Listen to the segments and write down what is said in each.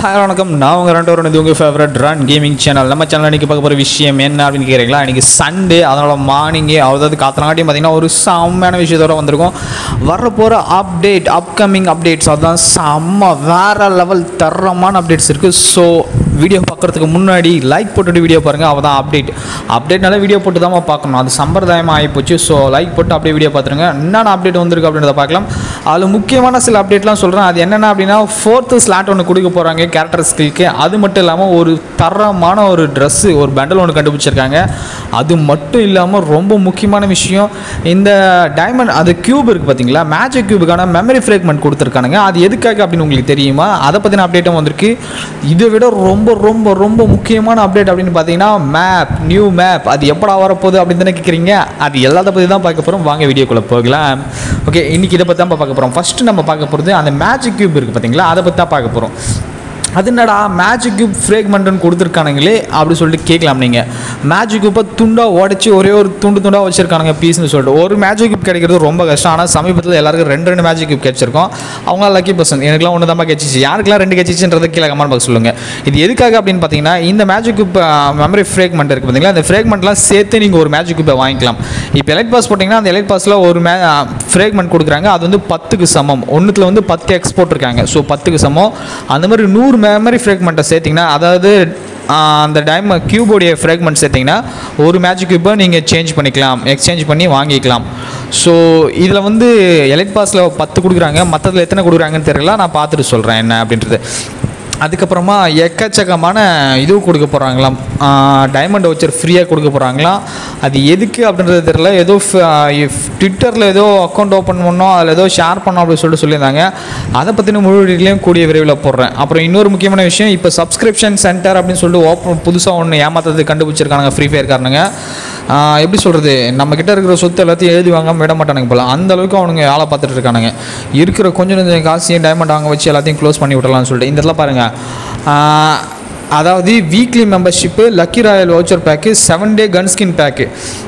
hi வணக்கம் நான் உங்கள் ரெண்டு ஒரு இது உங்கள் ஃபேவரட் ரன் கேமிங் சேனல் நம்ம சேனல் இன்றைக்கி பார்க்க போகிற விஷயம் என்ன அப்படின்னு கேட்குறீங்களா இன்றைக்கி சண்டே அதனோட மார்னிங்கே அதாவது காத்தனாட்டியும் பார்த்தீங்கன்னா ஒரு செம்மையான விஷயத்தோட வந்திருக்கும் வர போகிற அப்டேட் அப்கமிங் அப்டேட்ஸ் அதுதான் செம்ம வேறு லெவல் தரமான அப்டேட்ஸ் இருக்குது ஸோ வீடியோ பார்க்குறதுக்கு முன்னாடி லைக் போட்டுட்டு வீடியோ பாருங்கள் அவள் தான் அப்டேட் அப்டேட்னால வீடியோ போட்டு தான் பார்க்கணும் அது சம்பிரதாயமாக ஆகிப்போச்சு ஸோ லைக் போட்டு அப்படியே வீடியோ பார்த்துருங்க என்னென்ன அப்டேட் வந்திருக்கு அப்படின்றத பார்க்கலாம் அதில் முக்கியமான சில அப்டேட்லாம் சொல்கிறேன் அது என்னென்ன அப்படின்னா ஃபோர்த்து ஸ்லாட் ஒன்று கொடுக்க போகிறாங்க கேரக்டர் ஸ்கில்க்கு அது மட்டும் இல்லாமல் ஒரு தரமான ஒரு ட்ரெஸ்ஸு ஒரு பண்டல் ஒன்று கண்டுபிடிச்சிருக்காங்க அது மட்டும் இல்லாமல் ரொம்ப முக்கியமான விஷயம் இந்த டைமண்ட் அது கியூப் இருக்குது பார்த்தீங்களா மேஜிக் கியூபுக்கான மெமரி ஃப்ரேக்மெண்ட் கொடுத்துருக்கானுங்க அது எதுக்காக அப்படின்னு உங்களுக்கு தெரியுமா அதை பற்றின அப்டேட்டும் வந்திருக்கு இதை விட ரொம்ப ரொம்ப ரொம்ப முக்கியமான அப்டேட் அப்படின்னு பார்த்தீங்கன்னா மேப் நியூ மேப் அது எப்படா வரப்போகுது அப்படின்னு தானே கேட்குறீங்க அது எல்லாத்த பற்றி தான் பார்க்க போகிறோம் வாங்க வீடியோக்குள்ளே போகலாம் ஓகே இன்றைக்கி இதை பற்றி தான் பார்க்க போகிறோம் ஃபஸ்ட்டு நம்ம பார்க்க போகிறது அந்த மேஜிக் கியூப் இருக்குது பார்த்தீங்களா அதை பற்றி தான் பார்க்க போகிறோம் அது என்னடா மேஜிக் கியூப் ஃப்ரேக்மெண்ட்னு கொடுத்துருக்கானுங்களே அப்படி சொல்லிட்டு கேட்கலாம் நீங்கள் மேஜிக் கியூப்பை துண்டாக உடச்சி ஒரே ஒரு துண்டு துண்டாக வச்சிருக்கானுங்க பீஸ்னு சொல்லிட்டு ஒரு மேஜிக் கியூப் கிடைக்கிறது ரொம்ப கஷ்டம் ஆனால் சமீபத்தில் எல்லாருக்கும் ரெண்டு ரெண்டு மேஜிக் கியூப் கிடைச்சிருக்கும் அவங்க லக்கி பர்சன் எனக்குலாம் ஒன்று தான் கிடச்சிச்சு யாருக்கெல்லாம் ரெண்டு கிடச்சிச்சுன்றது கீழே கமெண்ட் பாக்ஸ் சொல்லுங்கள் இது எதுக்காக அப்படின்னு பார்த்தீங்கன்னா இந்த மேஜிக் கியூப் மெமரி ஃப்ரேக்மெண்ட் இருக்குது பார்த்தீங்களா அந்த ஃப்ரேக்மெண்ட்லாம் சேர்த்து நீங்கள் ஒரு மேஜிக் கியூப்பை வாங்கிக்கலாம் இப்போ எலைட் பாஸ் போட்டிங்கன்னா அந்த எலைட் பாஸில் ஒரு மே ஃப்ரேக்மெண்ட் கொடுக்குறாங்க அது வந்து பத்துக்கு சமம் ஒன்றுத்தில் வந்து பத்து எக்ஸ்போர்ட் இருக்காங்க ஸோ பத்துக்கு சமம் அந்த மாதிரி நூறு மெமரி ஃப்ரேக்மெண்ட்டை சேர்த்திங்கன்னா அதாவது ஆஹ், அந்த டைம் கியூபோடைய ஃப்ரேக்மெண்ட் சேர்த்திங்கன்னா ஒரு மேஜிக் கியூப்பை நீங்கள் சேஞ்ச் பண்ணிக்கலாம் எக்ஸ்சேஞ்ச் பண்ணி வாங்கிக்கலாம் ஸோ இதில் வந்து எலைட் பாஸில் பத்து கொடுக்குறாங்க மற்றதில் எத்தனை கொடுக்குறாங்கன்னு தெரியல நான் பார்த்துட்டு சொல்கிறேன் என்ன அப்படின்றது அதுக்கப்புறமா எக்கச்சக்கமான இது கொடுக்க போகிறாங்களாம் டைமண்ட் வச்சர் ஃப்ரீயாக கொடுக்க போகிறாங்களாம் அது எதுக்கு அப்படின்றது தெரியல ஏதோ ட்விட்டரில் ஏதோ அக்கௌண்ட் ஓப்பன் பண்ணோம் அதில் ஏதோ ஷேர் பண்ணோம் அப்படின்னு சொல்லிட்டு சொல்லியிருந்தாங்க அதை பற்றின முழு டீட்டெயிலையும் கூடிய விரைவில் போடுறேன் அப்புறம் இன்னொரு முக்கியமான விஷயம் இப்போ சப்ஸ்கிரிப்ஷன் சென்டர் அப்படின்னு சொல்லிட்டு ஓப்பன் புதுசாக ஒன்று ஏமாத்தது கண்டுபிடிச்சிருக்காங்க ஃப்ரீ ஃபயர் காரணங்க ஆஹ் எப்படி சொல்கிறது நம்ம கிட்ட இருக்கிற சொத்து எல்லாத்தையும் எழுதி வாங்காம விட மாட்டானுங்க போல அந்த அளவுக்கு அவனுங்க ஆளை பார்த்துட்டு இருக்கானுங்க இருக்கிற கொஞ்சம் கொஞ்சம் காசையும் டைமண்ட் வாங்க வச்சு எல்லாத்தையும் க்ளோஸ் பண்ணி விடலாம்னு சொல்லிட்டு இந்த இடத்துல பாருங்கள் ஆஹ் அதாவது weekly membership lucky royal voucher pack seven day gun skin pack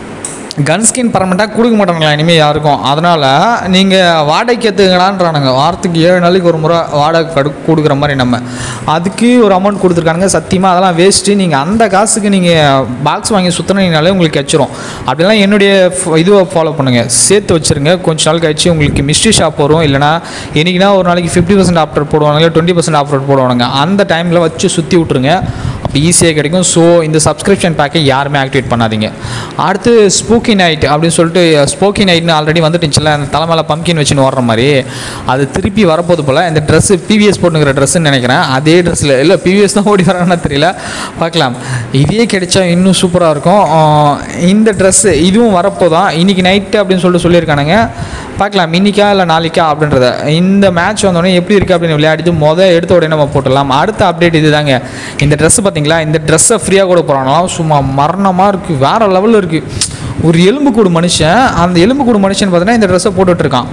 gun skin பர்மனெண்ட்டாக கொடுக்க மாட்டாங்களா இனிமேல் யாருக்கும் அதனால் நீங்கள் வாடகைக்கு ஏற்றுங்களான்றானுங்க வாரத்துக்கு ஏழு நாளைக்கு ஒரு முறை வாடகை கடு கொடுக்குற மாதிரி நம்ம அதுக்கு ஒரு அமௌண்ட் கொடுத்துருக்கானுங்க சத்தியமாக அதெல்லாம் வேஸ்ட்டு நீங்கள் அந்த காசுக்கு நீங்கள் பாக்ஸ் வாங்கி சுற்றினீங்கனாலே உங்களுக்கு கிடச்சிரும் அப்படிலாம் என்னுடைய ஃப- இதுவை ஃபாலோ பண்ணுங்கள் சேர்த்து வச்சுருங்க கொஞ்ச நாள் கழிச்சு உங்களுக்கு மிஸ்ட்ரி ஷாப் வரும் இல்லைனா என்றைக்குனா ஒரு நாளைக்கு ஃபிஃப்டி பர்சன்ட் ஆஃபர் போடுவாங்க டுவெண்ட்டி பர்சன்ட் ஆஃபர் போடுவானுங்க அந்த டைமில் வச்சு சுற்றி விட்ருங்க அப்போ ஈஸியாக கிடைக்கும் ஸோ இந்த சப்ஸ்கிரிப்ஷன் பேக்கை யாருமே ஆக்டிவேட் பண்ணாதீங்க அடுத்து ஸ்போக்கி நைட் அப்படின்னு சொல்லிட்டு ஸ்போக்கி நைட்னு ஆல்ரெடி வந்துட்டுச்சுல அந்த தலைமையில் பம்கின் வச்சுன்னு ஓடுற மாதிரி அது திருப்பி வரப்போது போல் இந்த ட்ரெஸ்ஸு பிவிஎஸ் போட்டுங்கிற ட்ரெஸ்ஸுன்னு நினைக்கிறேன் அதே ட்ரெஸ்ஸில் இல்லை பிவிஎஸ் தான் ஓடி வரான்னு தெரியல பார்க்கலாம் இதே கிடைச்சா இன்னும் சூப்பராக இருக்கும் ஆஹ் இந்த ட்ரெஸ்ஸு இதுவும் வரப்போதான் இன்னைக்கு நைட்டு அப்படின்னு சொல்லிட்டு சொல்லியிருக்கானுங்க பார்க்கலாம் இன்னைக்கா இல்லை நாளைக்கா அப்படின்றத இந்த மேட்ச் வந்தோடனே எப்படி இருக்குது அப்படின்னு விளையாடிட்டு மொதல் எடுத்த உடனே நம்ம போட்டுடலாம் அடுத்த அப்டேட் இதுதாங்க இந்த ட்ரெஸ்ஸு பார்த்தீங்களா இந்த ட்ரெஸ்ஸை ஃப்ரீயாக கூட போகிறாங்களாம் சும்மா மரணமாக இருக்குது வேறு லெவலில் இருக்குது ஒரு எலும்புக்கூடு மனுஷன் அந்த எலும்புக்கூடு மனுஷன் பார்த்தீங்கன்னா இந்த ட்ரெஸ்ஸை போட்டுட்ருக்கான்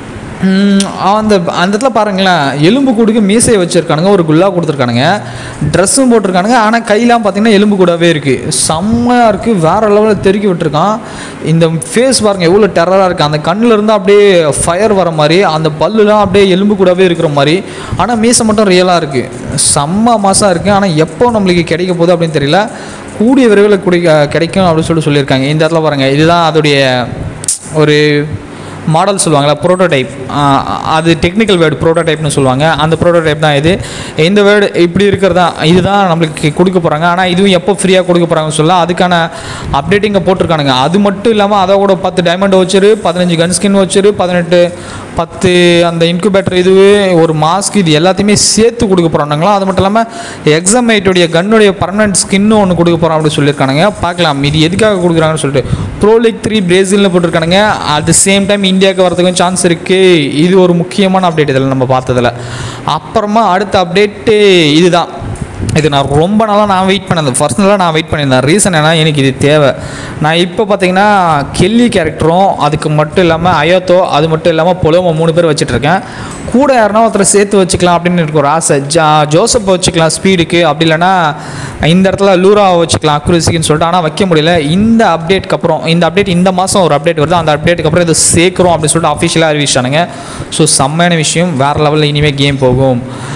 ம், அந்த அந்த இடத்துல பாருங்களேன் எலும்பு கூடுக்கு மீசையை வச்சுருக்கானுங்க ஒரு குல்லா கொடுத்துருக்கானுங்க ட்ரெஸ்ஸும் போட்டிருக்கானுங்க ஆனால் கையெல்லாம் பார்த்தீங்கன்னா எலும்பு கூடவே இருக்குது செம்மையாக இருக்குது வேறு லெவலில் தெருக்கி விட்டுருக்கான் இந்த ஃபேஸ் பாருங்கள் எவ்வளோ டெரராக இருக்குது அந்த கண்ணுல இருந்து அப்படியே ஃபயர் வர மாதிரி அந்த பல்லுலாம் அப்படியே எலும்பு கூடவே இருக்கிற மாதிரி ஆனால் மீசை மட்டும் ரியலாக இருக்குது செம்ம மாசாக இருக்குது ஆனால் எப்போ நம்மளுக்கு கிடைக்க போகுது அப்படின்னு தெரியல கூடிய விரைவில் குடி கிடைக்கும் அப்படின்னு சொல்லிட்டு சொல்லியிருக்காங்க இந்த இடத்துல பாருங்கள் இதுதான் அதோடைய ஒரு மாடல் சொல்லுவாங்களா ப்ரோட்டோடைப் அது டெக்னிக்கல் வேர்டு ப்ரோட்டோடைப்னு சொல்லுவாங்க அந்த ப்ரோட்டோடைப் தான் இது இந்த வேர்டு இப்படி இருக்கிறதா இதுதான் நம்மளுக்கு கொடுக்க போகிறாங்க ஆனால் இதுவும் எப்போ ஃப்ரீயாக கொடுக்க போகிறாங்கன்னு சொல்ல அதுக்கான அப்டேட்டிங்கை போட்டிருக்கானுங்க அது மட்டும் இல்லாமல் அதை கூட பத்து டைமண்ட் வச்சுரு பதினஞ்சு கன் ஸ்கின் வச்சுரு பதினெட்டு பத்து அந்த இன்குபேட்டர் இது ஒரு மாஸ்க் இது எல்லாத்தையுமே சேர்த்து கொடுக்க போகிறானுங்களா அது மட்டும் இல்லாமல் எக்ஸாமைட்டுடைய கன்னுடைய பர்மனன்ட் ஸ்கின்னு ஒன்று கொடுக்க போகிறோம் அப்படின்னு சொல்லியிருக்கானுங்க பார்க்கலாம் இது எதுக்காக கொடுக்குறாங்கன்னு சொல்லிட்டு ப்ரோ லீக் த்ரீ பிரேசில்னு போட்டிருக்கானுங்க அட் த சேம் டைம் இந்தியாவுக்கு வரதுக்கும் சான்ஸ் இருக்குது இது ஒரு முக்கியமான அப்டேட் இதில் நம்ம பார்த்ததில் அப்புறமா அடுத்த அப்டேட்டு இதுதான் இது நான் ரொம்ப நாளாக நான் வெயிட் பண்ணது பர்சனலாக நான் வெயிட் பண்ணியிருந்தேன் ரீசன் என்ன எனக்கு இது தேவை நான் இப்போ பார்த்தீங்கன்னா கெல்லி கேரக்டரும் அதுக்கு மட்டும் இல்லாமல் அயோத்தோ அது மட்டும் இல்லாமல் பொலோமோ மூணு பேர் வச்சுட்டு இருக்கேன் கூட யாருன்னா ஒருத்தரை சேர்த்து வச்சுக்கலாம் அப்படின்னு எனக்கு ஒரு ஆசை ஜா ஜோசப் வச்சுக்கலாம் ஸ்பீடுக்கு அப்படி இல்லைன்னா இந்த இடத்துல லூராவை வச்சுக்கலாம் அக்யூரசிக்குன்னு சொல்லிட்டு ஆனால் வைக்க முடியல இந்த அப்டேட்க்கு அப்புறம் இந்த அப்டேட் இந்த மாதம் ஒரு அப்டேட் வருது அந்த அப்டேட்டுக்கு அப்புறம் இதை சேர்க்குறோம் அப்படின்னு சொல்லிட்டு அஃபிஷியலாக அறிவிச்சானுங்க ஸோ செம்மையான விஷயம் வேறு லெவலில் இனிமேல் கேம் போகும்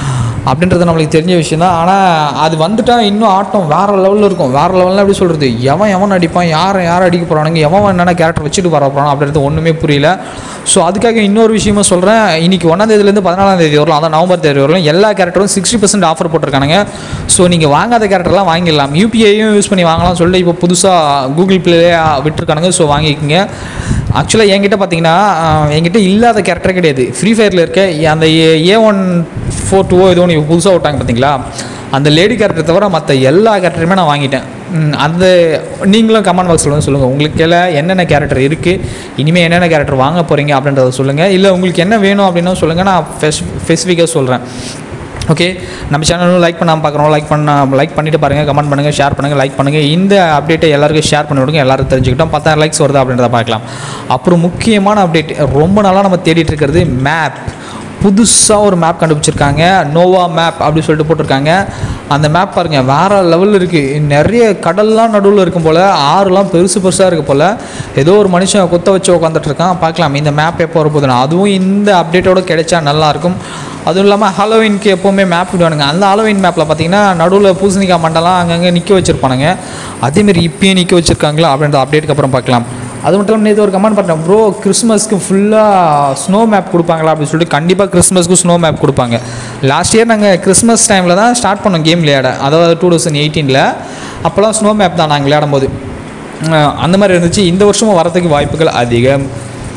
அப்படின்றது நம்மளுக்கு தெரிஞ்ச விஷயம் தான் ஆனால் அது வந்துட்டால் இன்னும் ஆட்டம் வேறு லெவலில் இருக்கும் வேறு லெவலில் எப்படி சொல்கிறது எவன் எவன் அடிப்பான் யாரை யார் அடிக்க போகிறானுங்க எவன் என்னென்ன கேரக்டர் வச்சுட்டு வர போகிறான் அப்படின்றது ஒன்றுமே புரியல ஸோ அதுக்காக இன்னொரு விஷயமும் சொல்கிறேன் இன்றைக்கி ஒன்றாந்தேதிலேருந்து பதினாலாம் தேதி வரலாம் அதான் நவம்பர் தேதி வரலாம் எல்லா கேரக்டரும் சிக்ஸ்டி பர்சன்ட் ஆஃபர் போட்டிருக்கானுங்க ஸோ நீங்கள் வாங்காத கேரக்டர்லாம் வாங்கிடலாம் யூபிஐயும் யூஸ் பண்ணி வாங்கலாம் சொல்லிட்டு இப்போ புதுசாக கூகுள் ப்ளேலே விட்டுருக்கானுங்க ஸோ வாங்கிக்கோங்க ஆக்சுவலாக என்கிட்ட பார்த்தீங்கன்னா ஆஹ், என்கிட்ட இல்லாத கேரக்டரே கிடையாது ஃப்ரீ ஃபயரில் இருக்க அந்த ஏ ஒன் ஃபோர் டூவோ ஏதோ ஒன்று புதுசாக விட்டாங்க பார்த்தீங்களா அந்த லேடி கேரக்டர் தவிர மற்ற எல்லா கேரக்டருமே நான் வாங்கிட்டேன் ம், அந்த நீங்களும் கமெண்ட் பாக்ஸில் வந்து சொல்லுங்கள் உங்களுக்கு எல்லாம் என்னென்ன கேரக்டர் இருக்குது இனிமேல் என்னென்ன கேரக்டர் வாங்க போகிறீங்க அப்படின்றத சொல்லுங்கள் இல்லை உங்களுக்கு என்ன வேணும் அப்படின்னும் சொல்லுங்கள் நான் ஸ்பெஸ் ஸ்பெசிஃபிக்காக சொல்கிறேன் ஓகே நம்ம சேனலும் லைக் பண்ணாமல் பார்க்குறோம் லைக் பண்ண லைக் பண்ணிட்டு பாருங்கள் கமெண்ட் பண்ணுங்கள் ஷேர் பண்ணுங்கள் லைக் பண்ணுங்கள் இந்த அப்டேட்டை எல்லாருக்கும் ஷேர் பண்ணி விடுங்க எல்லாரும் தெரிஞ்சுக்கிட்டோம் பத்தாயிரம் லைக்ஸ் வருதா அப்படின்றத பார்க்கலாம் அப்புறம் முக்கியமான அப்டேட் ரொம்ப நாளாக நம்ம தேடிட்டு இருக்கிறது மேப் புதுசாக ஒரு மேப் கண்டுபிடிச்சிருக்காங்க நோவா மேப் அப்படி சொல்லிட்டு போட்டிருக்காங்க அந்த மேப் பாருங்கள் வேறு லெவலில் இருக்குது நிறைய கடல்லாம் நடுவில் இருக்கும் போல் ஆறுலாம் பெருசு பெருசாக இருக்குது போல் ஏதோ ஒரு மனுஷன் கொத்த வச்சு உட்காந்துட்டு இருக்கான் பார்க்கலாம் இந்த மேப் எப்போ வரப்போகுதுன்னு அதுவும் இந்த அப்டேட்டோட கிடைச்சா நல்லாயிருக்கும் அதுவும் இல்லாமல் ஹாலோவின்க்கு எப்போவுமே மேப் விடுவானுங்க அந்த ஹாலோவின் மேப்பில் பார்த்தீங்கன்னா நடுவில் பூசணிக்காய் மண்டலம் அங்கங்கே நிற்க வச்சுருப்பானுங்க அதேமாரி இப்பயும் நிற்க வச்சுருக்காங்களா அப்படின்ற அப்டேட்டுக்கு அப்புறம் பார்க்கலாம் அது மட்டும் இல்லாமல் நேற்று ஒரு கமெண்ட் பண்ணேன் ப்ரோ கிறிஸ்மஸ்க்கு ஃபுல்லாக ஸ்னோ மேப் கொடுப்பாங்களா அப்படின்னு சொல்லிட்டு கண்டிப்பாக கிறிஸ்மஸ்க்கு ஸ்னோ மேப் கொடுப்பாங்க லாஸ்ட் இயர் நாங்கள் கிறிஸ்மஸ் டைமில் தான் ஸ்டார்ட் பண்ணோம் கேம் விளையாட அதாவது டூ தௌசண்ட் எயிட்டீனில் அப்போல்லாம் ஸ்னோ மேப் தான் நாங்கள் விளையாடும் போது அஹ் அந்த மாதிரி இருந்துச்சு இந்த வருஷமும் வரதுக்கு வாய்ப்புகள் அதிகம்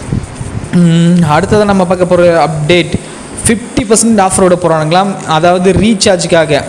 ம், அடுத்தது நம்ம பார்க்க போகிற அப்டேட் ஃபிஃப்டி பர்சன்ட் ஆஃபரோட போகிறானுங்களாம் அதாவது ரீசார்ஜுக்காக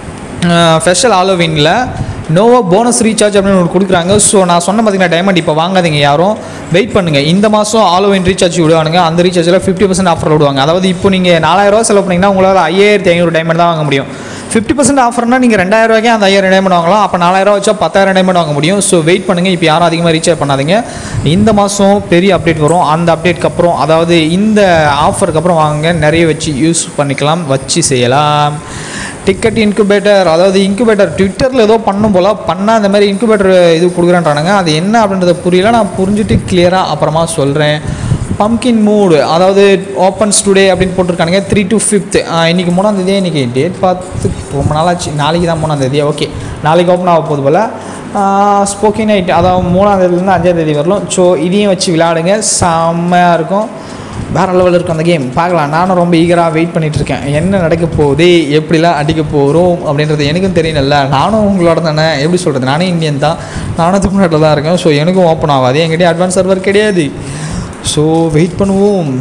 ஸ்பெஷல் ஆலோவினில் நோவா போனஸ் ரீசார்ஜ் அப்படின்னு ஒன்று கொடுக்குறாங்க ஸோ நான் சொன்ன பார்த்தீங்கன்னா டைமண்ட் இப்போ வாங்காதீங்க யாரும் வெயிட் பண்ணுங்கள் இந்த மாதம் ஆலோவின் ரீசார்ஜ் விடுவானுங்க அந்த ரீசார்ஜில் ஃபிஃப்டி பர்சன்ட் ஆஃபர் விடுவாங்க அதாவது இப்போ நீங்கள் நாலாயிரரூவா செலவு பண்ணிங்கன்னா உங்களால் ஐயாயிரத்தி ஐநூறு டைமண்ட் தான் வாங்க முடியும் ஃபிஃப்டி பர்சன்ட் ஆஃபர்னா நீங்கள் ரெண்டாயிரம் ரூபாய்க்கு அந்த ஐயாயிரம் டைமண்ட் வாங்கலாம் அப்போ நாலாயிரம் வச்சா பத்தாயிரம் டைமண்ட் வாங்க முடியும் ஸோ வெயிட் பண்ணுங்கள் இப்போ யாரும் அதிகமாக ரீசார்ஜ் பண்ணாதீங்க இந்த மாதம் பெரிய அப்டேட் வரும் அந்த அப்டேட்க்கு அப்புறம் அதாவது இந்த ஆஃபருக்கு அப்புறம் வாங்க நிறைய வச்சு யூஸ் பண்ணிக்கலாம் வச்சு செய்யலாம் டிக்கெட் இன்குபேட்டர் அதாவது இன்குபேட்டர் ட்விட்டரில் ஏதோ பண்ணும் போல் பண்ணால் அந்த மாதிரி இன்குபேட்டர் இது கொடுக்குறேன்றானுங்க அது என்ன அப்படின்றத புரியல நான் புரிஞ்சுட்டு கிளியராக அப்புறமா சொல்கிறேன் பம்கின் மூடு அதாவது ஓப்பன்ஸ் டுடே அப்படின்னு போட்டிருக்கானுங்க த்ரீ டு ஃபிஃப்த் இன்றைக்கி மூணாந்தேதி இன்றைக்கி டேட் பார்த்து ரொம்ப நாளாச்சு நாளைக்கு தான் மூணாந்தேதியா ஓகே நாளைக்கு ஓப்பன் ஆக போகுது போல் ஸ்போக்கிங் நைட் அதாவது மூணாந்தேதிலேருந்து அஞ்சாந்தேதி வரலாம் ஸோ இதையும் வச்சு விளையாடுங்க செம்மையாக இருக்கும் வேறு லெவலில் இருக்கும் அந்த கேம் பார்க்கலாம் நானும் ரொம்ப ஈகராக வெயிட் பண்ணிட்டு இருக்கேன் என்ன நடக்க போகுது எப்படிலாம் அடிக்க போகிறோம் அப்படின்றது எனக்கும் தெரியல நானும் உங்களோட தானே எப்படி சொல்கிறது நானே இந்தியன் தான் நானும் தமிழ்நாட்டில் தான் இருக்கேன் ஸோ எனக்கும் ஓப்பன் ஆகாது என்கிட்டயே அட்வான்ஸ் சர்வர் கிடையாது ஸோ வெயிட் பண்ணுவோம்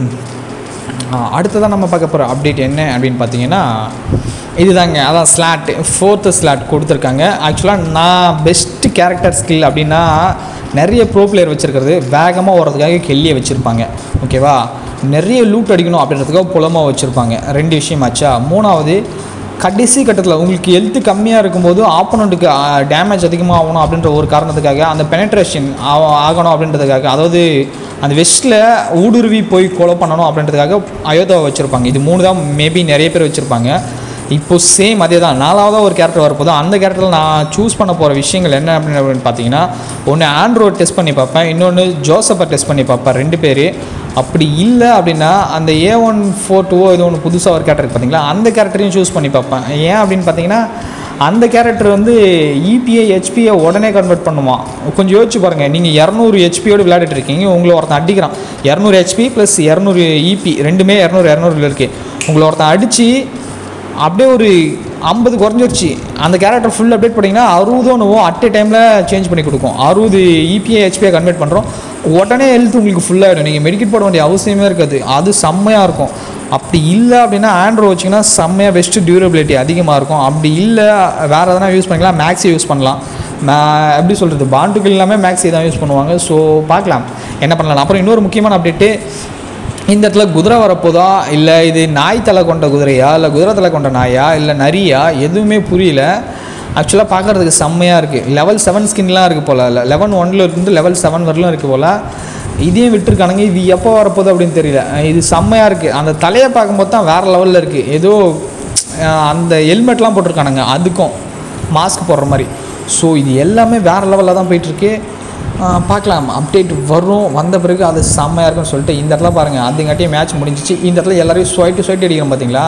அடுத்ததான் நம்ம பார்க்க போகிற அப்டேட் என்ன அப்படின்னு பார்த்தீங்கன்னா இதுதாங்க அதான் ஸ்லாட் ஃபோர்த்து ஸ்லாட் கொடுத்துருக்காங்க ஆக்சுவலாக நான் பெஸ்ட்டு கேரக்டர் ஸ்கில் அப்படின்னா நிறைய ப்ரோ பிளேயர் வச்சுருக்கிறது வேகமாக ஓடுறதுக்காக கெல்லியை வச்சுருப்பாங்க ஓகேவா நிறைய லூட் அடிக்கணும் அப்படின்றதுக்காக புலமாக வச்சுருப்பாங்க ரெண்டு விஷயமாச்சா மூணாவது கடைசி கட்டத்தில் உங்களுக்கு ஹெல்த்து கம்மியாக இருக்கும்போது ஆப்போனண்ட்டுக்கு டேமேஜ் அதிகமாக ஆகணும் அப்படின்ற ஒரு காரணத்துக்காக அந்த பெனட்ரேஷன் ஆகணும் அப்படின்றதுக்காக அதாவது அந்த வெஸ்ட்டில் ஊடுருவி போய் கொலை பண்ணணும் அப்படின்றதுக்காக அயோத்தாவை வச்சுருப்பாங்க இது மூணு தான் மேபி நிறைய பேர் வச்சுருப்பாங்க இப்போ சேம் அதே தான் நாலாவதாக ஒரு கேரக்டர் வரப்போது அந்த கேரக்டரில் நான் சூஸ் பண்ண போகிற விஷயங்கள் என்ன அப்படின்னு அப்படின்னு பார்த்தீங்கன்னா ஒன்று ஆண்ட்ராய்ட் டெஸ்ட் பண்ணி பார்ப்பேன் இன்னொன்று ஜோசப்பை டெஸ்ட் பண்ணி பார்ப்பேன் ரெண்டு பேர் அப்படி இல்லை அப்படின்னா அந்த ஏ ஒன் ஃபோர் டூவோ ஏதோ ஒன்று புதுசாக ஒரு கேரக்டர் பார்த்தீங்களா அந்த கேரக்டரையும் சூஸ் பண்ணி பார்ப்பேன் ஏன் அப்படின்னு பார்த்தீங்கன்னா அந்த கேரக்டர் வந்து இபிஐ ஹெச்பியை உடனே கன்வெர்ட் பண்ணுவான் கொஞ்சம் யோசிச்சு பாருங்கள் நீங்கள் இரநூறு ஹெச்பியோடு விளையாடிட்டு இருக்கீங்க உங்களை ஒருத்தன் அடிக்கிறான் இரநூறு ஹெச்பி ப்ளஸ் இரநூறு இபி ரெண்டுமே இரநூறு இரநூறுல இருக்குது உங்களை ஒருத்தன் அடித்து அப்படியே ஒரு ஐம்பது குறைஞ்சிருச்சு அந்த கேரக்டர் ஃபுல் அப்டேட் பண்ணிங்கன்னா அறுபதோ நோவோ அட் எ டைமில் சேஞ்ச் பண்ணி கொடுக்கும் அறுபது இபிஐ ஹெச்பியை கன்வெர்ட் பண்ணுறோம் உடனே ஹெல்த் உங்களுக்கு ஃபுல்லாகிடும் நீங்கள் மெடிக்கெட் போட வேண்டிய அவசியமே இருக்காது அது செம்மையாக இருக்கும் அப்படி இல்லை அப்படின்னா ஆண்ட்ராய்ட் வச்சிங்கன்னா செம்மையாக பெஸ்ட்டு டியூரபிலிட்டி அதிகமாக இருக்கும் அப்படி இல்லை வேறு எதனா யூஸ் பண்ணிக்கலாம் மேக்ஸி யூஸ் பண்ணலாம் மே- எப்படி சொல்கிறது பாண்டுகள் எல்லாமே மேக்ஸி தான் யூஸ் பண்ணுவாங்க ஸோ பார்க்கலாம் என்ன பண்ணலாம் அப்புறம் இன்னொரு முக்கியமான அப்டேட்டு இந்த இடத்துல குதிரை வரப்போதா இல்லை இது நாய் தலை கொண்ட குதிரையா இல்லை குதிரை தலை கொண்ட நாயா இல்லை நரியா எதுவுமே புரியல ஆக்சுவலாக பார்க்குறதுக்கு செம்மையாக இருக்குது லெவல் செவன் ஸ்கின்லாம் இருக்குது போல் லெவன் ஒன்ல இருந்து லெவல் செவன் வரலும் இருக்குது போல் இதையும் விட்டுருக்கானுங்க இது எப்போ வரப்போகுது அப்படின்னு தெரியல இது செம்மையாக இருக்குது அந்த தலையை பார்க்கும்போது தான் வேறு லெவலில் இருக்குது ஏதோ அஹ், அந்த ஹெல்மெட்லாம் போட்டிருக்கானுங்க அதுக்கும் மாஸ்க் போடுற மாதிரி ஸோ இது எல்லாமே வேறு லெவலில் தான் போயிட்டுருக்கு ஆஹ் பார்க்கலாம் அப்டேட் வரும் வந்த பிறகு அது செம்மையாக இருக்கும்னு சொல்லிட்டு இந்த இடத்துல பாருங்கள் அதுங்காட்டியும் மேட்ச் முடிஞ்சிச்சு இந்த இடத்துல எல்லாரையும் ஸ்வைட்டு ஸ்வைட்டு அடிக்கிறோம் பார்த்தீங்களா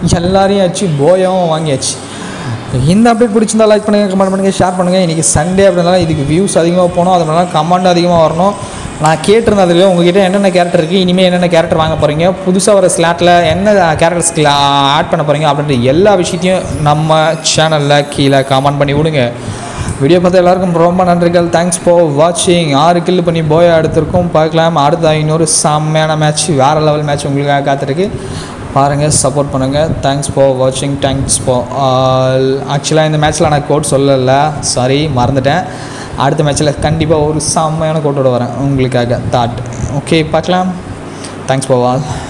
எல்லாரையும் ஆச்சு போயாவும் வாங்கியாச்சு இந்த அப்டேட் பிடிச்சிருந்தா லைக் பண்ணுங்கள் கமெண்ட் பண்ணுங்கள் ஷேர் பண்ணுங்கள் இன்றைக்கி சண்டே அப்படினால இதுக்கு வியூஸ் அதிகமாக போகணும் அதனால கமெண்ட் அதிகமாக வரணும் நான் கேட்டிருந்தேன் அதுலேயே உங்ககிட்ட என்னென்ன கேரக்டர் இருக்குது இனிமேல் என்னென்ன கேரக்டர் வாங்க போகிறீங்க புதுசாக வர ஸ்லாட்டில் என்ன கேரக்டர்ஸ்க்கு ஆட் பண்ண போகிறீங்க அப்படின்ற எல்லா விஷயத்தையும் நம்ம சேனலில் கீழே கமெண்ட் பண்ணி விடுங்க வீடியோ பார்த்த எல்லாருக்கும் ரொம்ப நன்றிகள் தேங்க்ஸ் ஃபார் வாட்சிங் ஆறு கில் பண்ணி போய் எடுத்திருக்கோம் பார்க்கலாம் அடுத்த இன்னொரு செம்மையான மேட்ச் வேறு லெவல் மேட்ச் உங்களுக்காக காத்திருக்கு பாருங்கள் சப்போர்ட் பண்ணுங்கள் தேங்க்ஸ் ஃபார் வாட்சிங் தேங்க்ஸ் ஃபார் ஆல் ஆக்சுவலாக இந்த மேட்ச்சில் நான் கோட் சொல்லலை சாரி மறந்துட்டேன் அடுத்த மேட்ச்சில் கண்டிப்பாக ஒரு செம்மையான கோட்டோட வரேன் உங்களுக்காக தாட் ஓகே பார்க்கலாம் தேங்க்ஸ் ஃபார் ஆல்